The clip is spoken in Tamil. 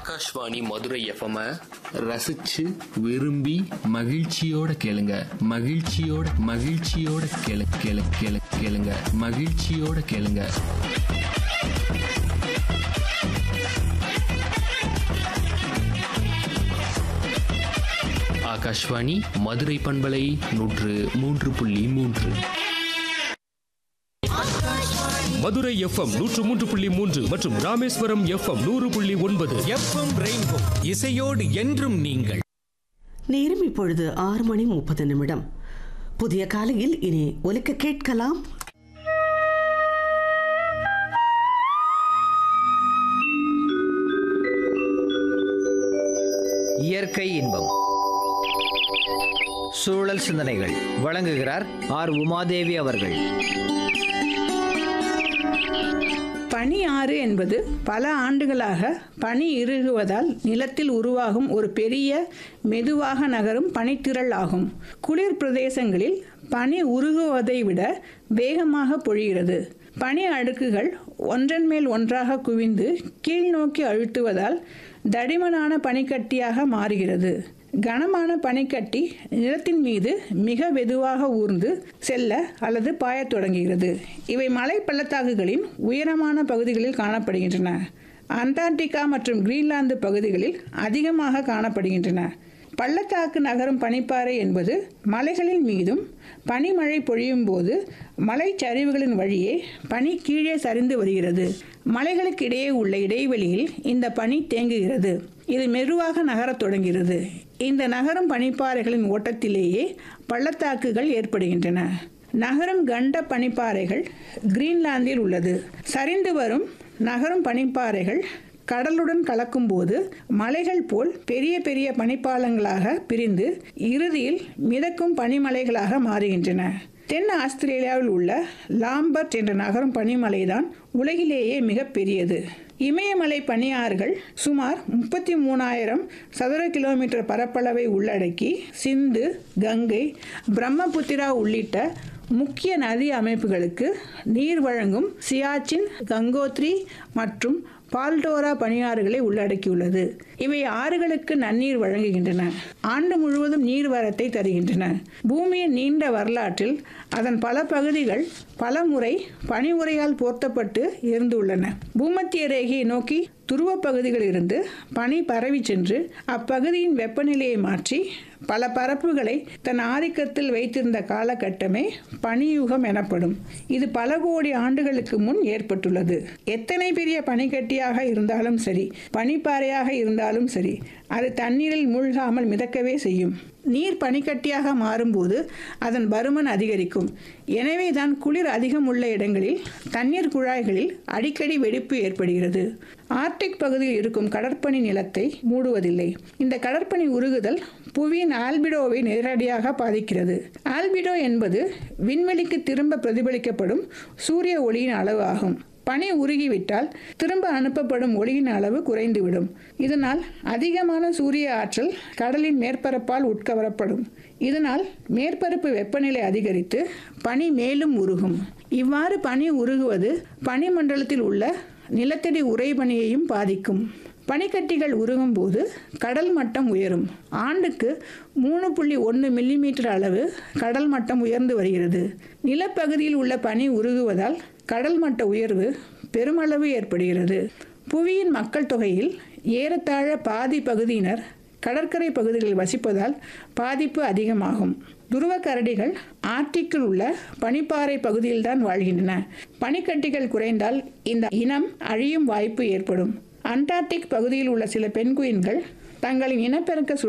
ஆகாஷ்வாணி மதுரை எஃப்எம் ரசிச்சு விரும்பி மகிழ்ச்சியோட கேளுங்க மகிழ்ச்சியோட மகிழ்ச்சியோட கேளு கேளு கேளு கேளுங்க மகிழ்ச்சியோட கேளுங்க ஆகாஷ்வாணி மதுரை பண்பலை நூற்று மூன்று புள்ளி மூன்று மதுரை எஃப்எம் நூற்று மூன்று புள்ளி மூன்று மற்றும் ராமேஸ்வரம் எஃப்எம் நூறு புள்ளி ஒன்பது எஃப்எம் ரெயின்போ இசையோடு என்றும் நீங்கள் நேரம் இப்பொழுது ஆறு மணி முப்பது நிமிடம் புதிய காலையில் இனி ஒலிக்க கேட்கலாம் இயற்கை இன்பம் சூழல் சிந்தனைகள் வழங்குகிறார் ஆர் உமாதேவி அவர்கள் பனி ஆறு என்பது பல ஆண்டுகளாக பனி இறுகுவதால் நிலத்தில் உருவாகும் ஒரு பெரிய மெதுவாக நகரும் பனித்திரள் ஆகும் குளிர் பிரதேசங்களில் பனி உருகுவதை விட வேகமாக பொழிகிறது பனி அடுக்குகள் ஒன்றன் மேல் ஒன்றாக குவிந்து கீழ்நோக்கி அழுத்துவதால் தடிமனான பனிக்கட்டியாக மாறுகிறது கனமான பனிக்கட்டி நிலத்தின் மீது மிக மெதுவாக ஊர்ந்து செல்ல அல்லது பாயத் தொடங்குகிறது இவை மலை பள்ளத்தாக்குகளின் உயரமான பகுதிகளில் காணப்படுகின்றன அண்டார்டிகா மற்றும் கிரீன்லாந்து பகுதிகளில் அதிகமாக காணப்படுகின்றன பள்ளத்தாக்கு நகரும் பனிப்பாறை என்பது மலைகளின் மீதும் பனிமழை பொழியும் போது மலைச்சரிவுகளின் வழியே பனி கீழே சரிந்து வருகிறது மலைகளுக்கு இடையே உள்ள இடைவெளியில் இந்த பனி தேங்குகிறது இது மெதுவாக நகரத் தொடங்குகிறது இந்த நகரும் பனிப்பாறைகளின் ஓட்டத்திலேயே பள்ளத்தாக்குகள் ஏற்படுகின்றன நகரும் கண்ட பனிப்பாறைகள் கிரீன்லாந்தில் உள்ளது சரிந்து வரும் நகரும் பனிப்பாறைகள் கடலுடன் கலக்கும்போது மலைகள் போல் பெரிய பெரிய பனிப்பாலங்களாக பிரிந்து இறுதியில் மிதக்கும் பனிமலைகளாக மாறுகின்றன தென் ஆஸ்திரேலியாவில் உள்ள லாம்பர்ட் என்ற நகரம் பனிமலைதான் உலகிலேயே மிக பெரியது இமயமலை பனியாறுகள் சுமார் முப்பத்தி மூணாயிரம் சதுர கிலோமீட்டர் பரப்பளவை உள்ளடக்கி சிந்து கங்கை பிரம்மபுத்திரா உள்ளிட்ட முக்கிய நதி அமைப்புகளுக்கு நீர் வழங்கும் சியாச்சின் கங்கோத்ரி மற்றும் பால்டோரா பனியாறுகளை உள்ளடக்கியுள்ளது இவை ஆறுகளுக்கு நன்னீர் வழங்குகின்றன ஆண்டு முழுவதும் நீர்வரத்தை தருகின்றன பூமியின் நீண்ட வரலாற்றில் அதன் பல பகுதிகள் பல முறை பனிமுறையால் போர்த்தப்பட்டு இருந்துள்ளன பூமத்திய ரேகையை நோக்கி துருவ பகுதிகளிலிருந்து பனி பரவி சென்று அப்பகுதியின் வெப்பநிலையை மாற்றி பல பரப்புகளை தன் ஆதிக்கத்தில் வைத்திருந்த காலகட்டமே பனியுகம் எனப்படும் இது பல கோடி ஆண்டுகளுக்கு முன் ஏற்பட்டுள்ளது எத்தனை பெரிய பனிக்கட்டியாக இருந்தாலும் சரி பனிப்பாறையாக இருந்தாலும் சரி அது தண்ணீரில் மூழ்காமல் மிதக்கவே செய்யும் நீர் பனிக்கட்டியாக மாறும்போது அதன் பருமன் அதிகரிக்கும் எனவே தான் குளிர் அதிகம் உள்ள இடங்களில் தண்ணீர் குழாய்களில் அடிக்கடி வெடிப்பு ஏற்படுகிறது ஆர்டிக் பகுதியில் இருக்கும் கடற்பனி நிலத்தை மூடுவதில்லை இந்த கடற்பனி உருகுதல் புவியின் ஆல்பிடோவை நேரடியாக பாதிக்கிறது ஆல்பிடோ என்பது விண்வெளிக்கு திரும்ப பிரதிபலிக்கப்படும் சூரிய ஒளியின் அளவு ஆகும் பனி உருகிவிட்டால் திரும்ப அனுப்பப்படும் ஒளியின் அளவு குறைந்துவிடும் இதனால் அதிகமான சூரிய ஆற்றல் கடலின் மேற்பரப்பால் உட்கவரப்படும் இதனால் மேற்பரப்பு வெப்பநிலை அதிகரித்து பனி மேலும் உருகும் இவ்வாறு பனி உருகுவது பனிமண்டலத்தில் உள்ள நிலத்தடி உறைபனியையும் பாதிக்கும் பனிக்கட்டிகள் உருகும் போது கடல் மட்டம் உயரும் ஆண்டுக்கு மூணு புள்ளி ஒன்று மில்லிமீட்டர் அளவு கடல் மட்டம் உயர்ந்து வருகிறது நிலப்பகுதியில் உள்ள பனி உருகுவதால் கடல் மட்ட உயர்வு பெருமளவு ஏற்படுகிறது புவியின் மக்கள் தொகையில் ஏறத்தாழ பாதி பகுதியினர் கடற்கரை பகுதிகளில் வசிப்பதால் பாதிப்பு அதிகமாகும் துருவ கரடிகள் ஆர்டிக்கில் உள்ள பனிப்பாறை பகுதியில்தான் வாழ்கின்றன பனிக்கட்டிகள் குறைந்தால் இந்த இனம் அழியும் வாய்ப்பு ஏற்படும் அண்டார்டிக் பகுதியில் உள்ள சில பெண்குயின்கள் தங்களின் இனப்பெருக்க